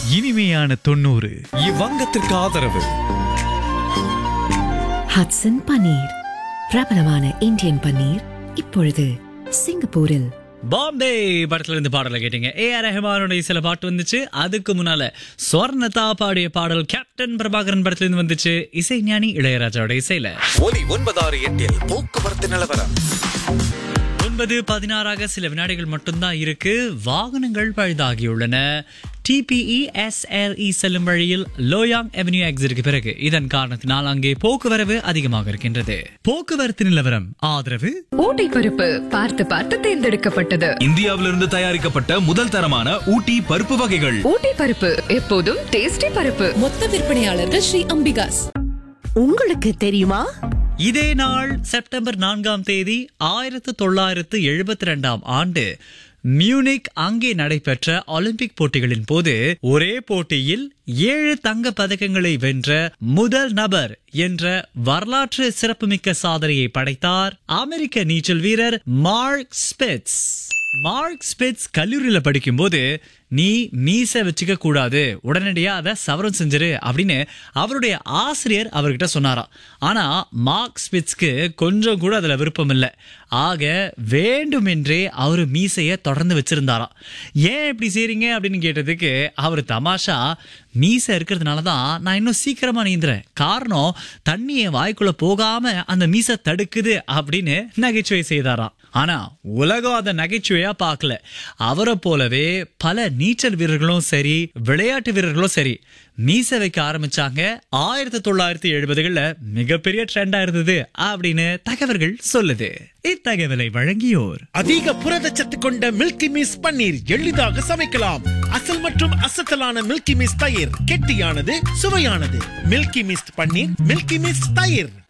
இனிமையான தொண்ணூறு இவ்வங்கத்திற்கு ஆதரவு ஹட்சன் பன்னீர் பிரபலமான இந்தியன் பன்னீர் இப்பொழுது சிங்கப்பூரில் பாம்பே படத்துல இருந்து பாடலை கேட்டீங்க ஏ ஆர் ரஹ்மானுடைய சில பாட்டு வந்துச்சு அதுக்கு முன்னால ஸ்வர்ணதா பாடிய பாடல் கேப்டன் பிரபாகரன் படத்துல இருந்து வந்துச்சு இசை ஞானி இளையராஜாவோட இசையில ஒலி ஒன்பதாறு எட்டில் போக்குவரத்து நிலவரம் ஒன்பது பதினாறாக சில வினாடிகள் மட்டும்தான் இருக்கு வாகனங்கள் பழுதாகியுள்ளன டிபிஇ எஸ்எல்இ செல்லும் வழியில் லோயாங் அவென்யூ எக்ஸிற்கு பிறகு இதன் காரணத்தினால் அங்கே போக்குவரவு அதிகமாக இருக்கின்றது போக்குவரத்து நிலவரம் ஆதரவு ஊட்டி பருப்பு பார்த்து பார்த்து தேர்ந்தெடுக்கப்பட்டது இந்தியாவிலிருந்து தயாரிக்கப்பட்ட முதல் தரமான ஊட்டி பருப்பு வகைகள் ஊட்டி பருப்பு எப்போதும் டேஸ்டி பருப்பு மொத்த விற்பனையாளர்கள் ஸ்ரீ அம்பிகாஸ் உங்களுக்கு தெரியுமா இதே நாள் செப்டம்பர் நான்காம் தேதி ஆயிரத்து தொள்ளாயிரத்து எழுபத்தி ரெண்டாம் ஆண்டு மியூனிக் அங்கே நடைபெற்ற ஒலிம்பிக் போட்டிகளின் போது ஒரே போட்டியில் ஏழு தங்க பதக்கங்களை வென்ற முதல் நபர் என்ற வரலாற்று சிறப்புமிக்க சாதனையை படைத்தார் அமெரிக்க நீச்சல் வீரர் மார்க் ஸ்பிட்ஸ் மார்க் ஸ்பிட்ஸ் கல்லூரியில படிக்கும்போது நீ மீச வச்சுக்க கூடாது உடனடியா அதை சவரம் செஞ்சிரு அப்படின்னு அவருடைய ஆசிரியர் அவர்கிட்ட சொன்னாராம் ஆனா மார்க் ஸ்பிட்ஸ்க்கு கொஞ்சம் கூட அதுல விருப்பம் இல்லை ஆக வேண்டுமென்றே அவர் மீசைய தொடர்ந்து வச்சிருந்தாராம் ஏன் இப்படி செய்றீங்க அப்படின்னு கேட்டதுக்கு அவர் தமாஷா மீசை இருக்கிறதுனால தான் நான் இன்னும் சீக்கிரமா நீந்துறேன் காரணம் தண்ணி என் வாய்க்குள்ள போகாம அந்த மீசை தடுக்குது அப்படின்னு நகைச்சுவை செய்தாராம் ஆனா உலகம் அதை நகைச்சுவையா பார்க்கல அவரை போலவே பல நீச்சல் வீரர்களும் சரி விளையாட்டு வீரர்களும் சரி மீசை வைக்க ஆரம்பிச்சாங்க ஆயிரத்தி தொள்ளாயிரத்தி எழுபதுகள்ல மிகப்பெரிய ட்ரெண்டா இருந்தது அப்படின்னு தகவல்கள் சொல்லுது இத்தகவலை வழங்கியோர் அதிக புரதச்சத்து கொண்ட மில்கி மிஸ் பன்னீர் எளிதாக சமைக்கலாம் அசல் மற்றும் அசத்தலான மில்கி மிஸ் தயிர் கெட்டியானது சுவையானது milky mist paneer milky mist தயிர்